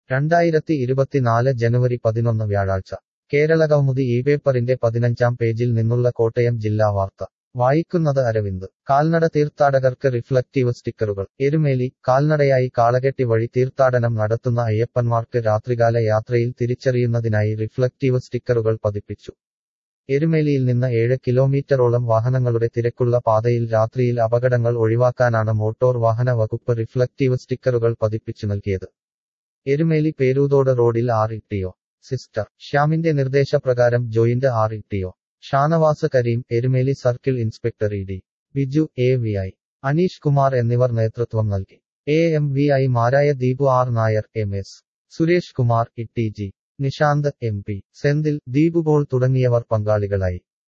രണ്ടായിരത്തി ഇരുപത്തിനാല് ജനുവരി പതിനൊന്ന് വ്യാഴാഴ്ച കേരളകൗമുദി ഈ പേപ്പറിന്റെ പതിനഞ്ചാം പേജിൽ നിന്നുള്ള കോട്ടയം ജില്ലാ വാർത്ത വായിക്കുന്നത് അരവിന്ദ് കാൽനട തീർത്ഥാടകർക്ക് റിഫ്ലക്റ്റീവ് സ്റ്റിക്കറുകൾ എരുമേലി കാൽനടയായി കാളകെട്ടി വഴി തീർത്ഥാടനം നടത്തുന്ന അയ്യപ്പന്മാർക്ക് രാത്രികാല യാത്രയിൽ തിരിച്ചറിയുന്നതിനായി റിഫ്ലക്റ്റീവ് സ്റ്റിക്കറുകൾ പതിപ്പിച്ചു എരുമേലിയിൽ നിന്ന് ഏഴ് കിലോമീറ്ററോളം വാഹനങ്ങളുടെ തിരക്കുള്ള പാതയിൽ രാത്രിയിൽ അപകടങ്ങൾ ഒഴിവാക്കാനാണ് മോട്ടോർ വാഹന വകുപ്പ് റിഫ്ലക്റ്റീവ് സ്റ്റിക്കറുകൾ പതിപ്പിച്ചു നൽകിയത് എരുമേലി പേരൂതോട് റോഡിൽ ആർ ഇട്ടിയോ സിസ്റ്റർ ശ്യാമിന്റെ നിർദ്ദേശപ്രകാരം ജോയിന്റ് ആർ ഇട്ടിയോ Shanavas Kareem Erumeli circle inspector E D Biju A V I Aneesh Kumar എന്നിവർ നേതൃത്വം നൽകി എ എം വി ഐ മാരായ Deepu R Nair M S Suresh Kumar E T G Nishanth M P Senthil Deepu Paul തുടങ്ങിയവർ പങ്കാളികളായി